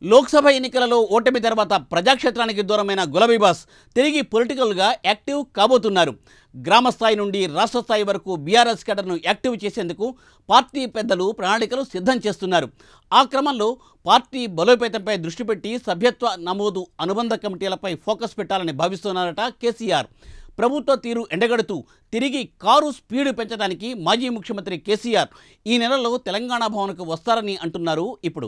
లోక్సభ ఎన్నికలలో ఓటమి తర్వాత ప్రజాక్షేత్రానికి దూరమైన గులాబీ బాస్ తిరిగి పొలిటికల్గా యాక్టివ్ కాబోతున్నారు గ్రామ స్థాయి నుండి రాష్ట్ర స్థాయి వరకు బీఆర్ఎస్ కేడర్ను యాక్టివ్ చేసేందుకు పార్టీ పెద్దలు ప్రణాళికలు సిద్ధం చేస్తున్నారు ఆ క్రమంలో పార్టీ బలోపేతంపై దృష్టి పెట్టి సభ్యత్వ నమోదు అనుబంధ కమిటీలపై ఫోకస్ పెట్టాలని భావిస్తున్నారట కేసీఆర్ ప్రభుత్వ తీరు ఎండగడుతూ తిరిగి కారు స్పీడ్ పెంచడానికి మాజీ ముఖ్యమంత్రి కేసీఆర్ ఈ నెలలో తెలంగాణ భవన్కు వస్తారని అంటున్నారు ఇప్పుడు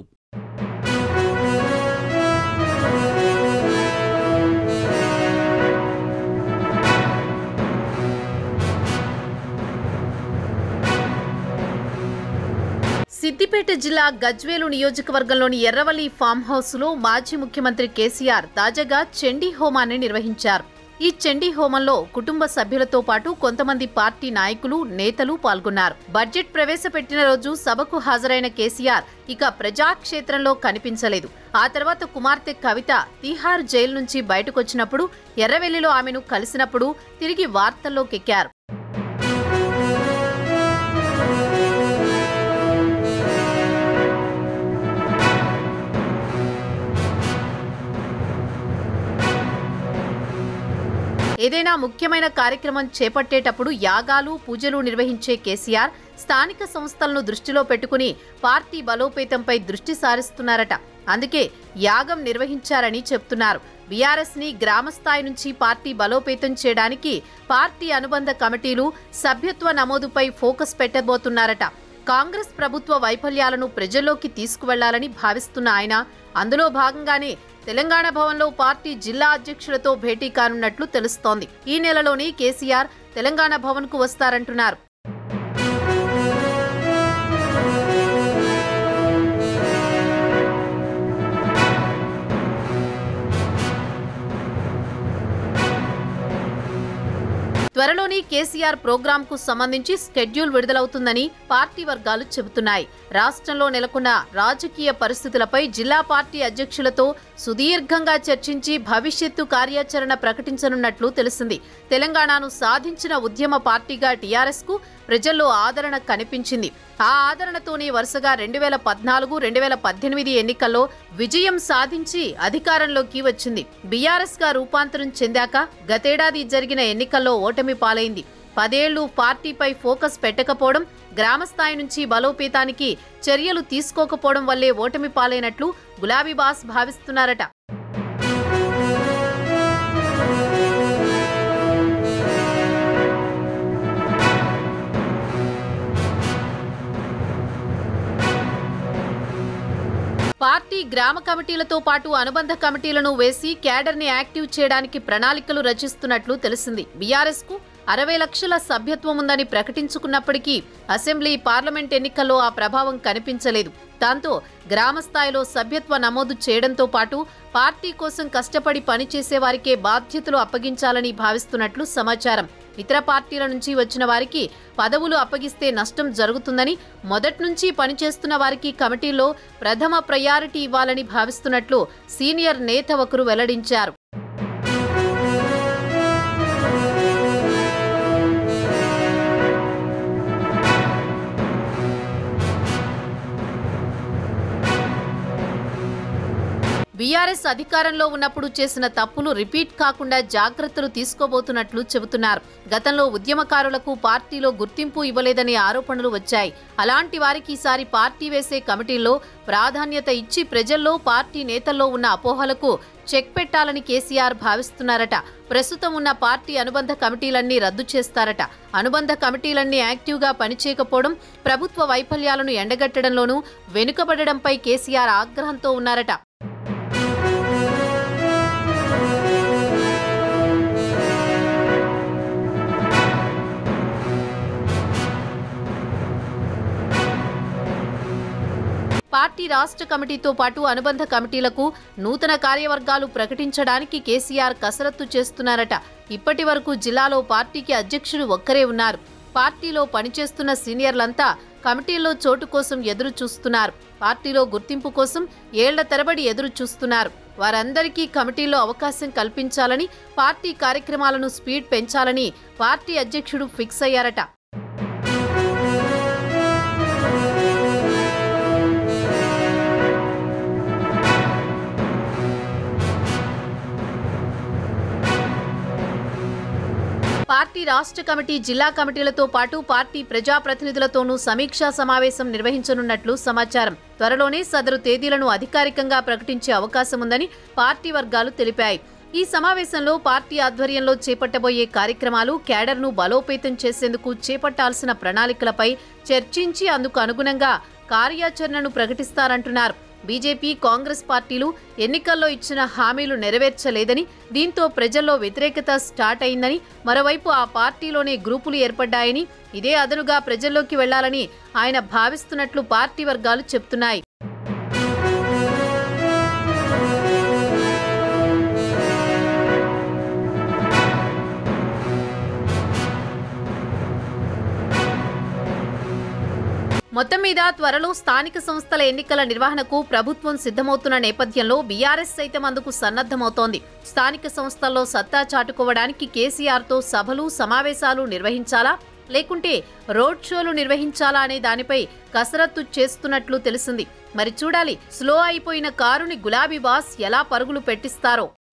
సిద్దిపేట జిల్లా గజ్వేలు నియోజకవర్గంలోని ఎర్రవల్లి ఫామ్ హౌస్లో మాజీ ముఖ్యమంత్రి కేసీఆర్ తాజాగా చండీ హోమాన్ని నిర్వహించారు ఈ చండీ హోమంలో కుటుంబ సభ్యులతో పాటు కొంతమంది పార్టీ నాయకులు నేతలు పాల్గొన్నారు బడ్జెట్ ప్రవేశపెట్టిన రోజు సభకు హాజరైన కేసీఆర్ ఇక ప్రజాక్షేత్రంలో కనిపించలేదు ఆ తర్వాత కుమార్తె కవిత తిహార్ జైలు నుంచి బయటకొచ్చినప్పుడు ఎర్రవెల్లిలో ఆమెను కలిసినప్పుడు తిరిగి వార్తల్లోకెక్కారు ఏదైనా ముఖ్యమైన కార్యక్రమం చేపట్టేటప్పుడు యాగాలు పూజలు నిర్వహించే కేసీఆర్ స్థానిక సంస్థలను దృష్టిలో పెట్టుకుని పార్టీ బలోపేతంపై దృష్టి సారిస్తున్నారట అందుకే యాగం నిర్వహించారని చెప్తున్నారు బీఆర్ఎస్ ని గ్రామ స్థాయి నుంచి పార్టీ బలోపేతం చేయడానికి పార్టీ అనుబంధ కమిటీలు సభ్యత్వ నమోదుపై ఫోకస్ పెట్టబోతున్నారట కాంగ్రెస్ ప్రభుత్వ వైఫల్యాలను ప్రజల్లోకి తీసుకువెళ్లాలని భావిస్తున్న ఆయన అందులో భాగంగానే తెలంగాణ భవన్లో పార్టీ జిల్లా అధ్యక్షులతో భేటీ కానున్నట్లు తెలుస్తోంది ఈ నెలలోనే కేసీఆర్ తెలంగాణ భవన్కు వస్తారంటున్నారు త్వరలోనే కేసీఆర్ ప్రోగ్రాంకు సంబంధించి స్కెడ్యూల్ విడుదలవుతుందని పార్టీ వర్గాలు చెబుతున్నాయి రాష్ట్రంలో నెలకొన్న రాజకీయ పరిస్థితులపై జిల్లా పార్టీ అధ్యక్షులతో సుదీర్ఘంగా చర్చించి భవిష్యత్తు కార్యాచరణ ప్రకటించనున్నట్లు తెలిసింది తెలంగాణను సాధించిన ఉద్యమ పార్టీగా టీఆర్ఎస్ కు ప్రజల్లో ఆదరణ కనిపించింది ఆ ఆదరణతోనే వరుసగా రెండు వేల పద్నాలుగు రెండు వేల పద్దెనిమిది ఎన్నికల్లో విజయం సాధించి అధికారంలోకి వచ్చింది బీఆర్ఎస్ గా రూపాంతరం చెందాక గతేడాది జరిగిన ఎన్నికల్లో ఓటమి పాలైంది పదేళ్లు పార్టీపై ఫోకస్ పెట్టకపోవడం గ్రామస్థాయి నుంచి బలోపేతానికి చర్యలు తీసుకోకపోవడం వల్లే ఓటమి పాలైనట్లు గులాబీ బాస్ భావిస్తున్నారట పార్టీ గ్రామ కమిటీలతో పాటు అనుబంధ కమిటీలను వేసి క్యాడర్ని యాక్టివ్ చేయడానికి ప్రణాళికలు రచిస్తున్నట్లు తెలిసింది బీఆర్ఎస్ కు అరవై లక్షల సభ్యత్వం ఉందని ప్రకటించుకున్నప్పటికీ అసెంబ్లీ పార్లమెంట్ ఎన్నికల్లో ఆ ప్రభావం కనిపించలేదు దాంతో గ్రామ స్థాయిలో సభ్యత్వ నమోదు చేయడంతో పాటు పార్టీ కోసం కష్టపడి పనిచేసే వారికే బాధ్యతలు అప్పగించాలని భావిస్తున్నట్లు సమాచారం ఇతర పార్టీల నుంచి వచ్చిన వారికి పదవులు అప్పగిస్తే నష్టం జరుగుతుందని మొదట్నుంచి పనిచేస్తున్న వారికి కమిటీలో ప్రథమ ప్రయారిటీ ఇవ్వాలని భావిస్తున్నట్లు సీనియర్ నేత ఒకరు వెల్లడించారు బీఆర్ఎస్ అధికారంలో ఉన్నప్పుడు చేసిన తప్పులు రిపీట్ కాకుండా జాగ్రత్తలు తీసుకోబోతున్నట్లు చెబుతున్నారు గతంలో ఉద్యమకారులకు పార్టీలో గుర్తింపు ఇవ్వలేదనే ఆరోపణలు వచ్చాయి అలాంటి వారికి ఈసారి పార్టీ వేసే కమిటీల్లో ప్రాధాన్యత ఇచ్చి ప్రజల్లో పార్టీ నేతల్లో ఉన్న అపోహలకు చెక్ పెట్టాలని కేసీఆర్ భావిస్తున్నారట ప్రస్తుతం ఉన్న పార్టీ అనుబంధ కమిటీలన్నీ రద్దు చేస్తారట అనుబంధ కమిటీలన్నీ యాక్టివ్గా పనిచేయకపోవడం ప్రభుత్వ వైఫల్యాలను ఎండగట్టడంలోనూ వెనుకబడడంపై కేసీఆర్ ఆగ్రహంతో ఉన్నారట పార్టీ రాష్ట్ర కమిటీతో పాటు అనుబంధ కమిటీలకు నూతన కార్యవర్గాలు ప్రకటించడానికి కేసీఆర్ కసరత్తు చేస్తున్నారట ఇప్పటి వరకు జిల్లాలో పార్టీకి అధ్యక్షుడు ఒక్కరే ఉన్నారు పార్టీలో పనిచేస్తున్న సీనియర్లంతా కమిటీల్లో చోటు కోసం ఎదురు చూస్తున్నారు పార్టీలో గుర్తింపు కోసం ఏళ్ల తరబడి ఎదురు చూస్తున్నారు వారందరికీ కమిటీలో అవకాశం కల్పించాలని పార్టీ కార్యక్రమాలను స్పీడ్ పెంచాలని పార్టీ అధ్యక్షుడు ఫిక్స్ అయ్యారట పార్టీ రాష్ట్ర కమిటీ జిల్లా కమిటీలతో పాటు పార్టీ ప్రజాప్రతినిధులతోనూ సమీక్షా సమావేశం నిర్వహించనున్నట్లు సమాచారం త్వరలోనే సదరు తేదీలను అధికారికంగా ప్రకటించే అవకాశం ఉందని పార్టీ వర్గాలు తెలిపాయి ఈ సమావేశంలో పార్టీ ఆధ్వర్యంలో చేపట్టబోయే కార్యక్రమాలు క్యాడర్ను బలోపేతం చేసేందుకు చేపట్టాల్సిన ప్రణాళికలపై చర్చించి అందుకు అనుగుణంగా కార్యాచరణను ప్రకటిస్తారంటున్నారు బీజేపీ కాంగ్రెస్ పార్టీలు ఎన్నికల్లో ఇచ్చిన హామీలు నెరవేర్చలేదని దీంతో ప్రజల్లో వ్యతిరేకత స్టార్ట్ అయిందని మరోవైపు ఆ పార్టీలోనే గ్రూపులు ఏర్పడ్డాయని ఇదే అదనుగా ప్రజల్లోకి వెళ్లాలని ఆయన భావిస్తున్నట్లు పార్టీ వర్గాలు చెబుతున్నాయి మొత్తం మీద త్వరలో స్థానిక సంస్థల ఎన్నికల నిర్వహణకు ప్రభుత్వం సిద్ధమవుతున్న నేపథ్యంలో బీఆర్ఎస్ సైతం అందుకు సన్నద్ధమవుతోంది స్థానిక సంస్థల్లో సత్తా చాటుకోవడానికి కేసీఆర్తో సభలు సమావేశాలు నిర్వహించాలా లేకుంటే రోడ్ షోలు నిర్వహించాలా అనే దానిపై కసరత్తు చేస్తున్నట్లు తెలిసింది మరి చూడాలి స్లో అయిపోయిన కారుని గులాబీ బాస్ ఎలా పరుగులు పెట్టిస్తారో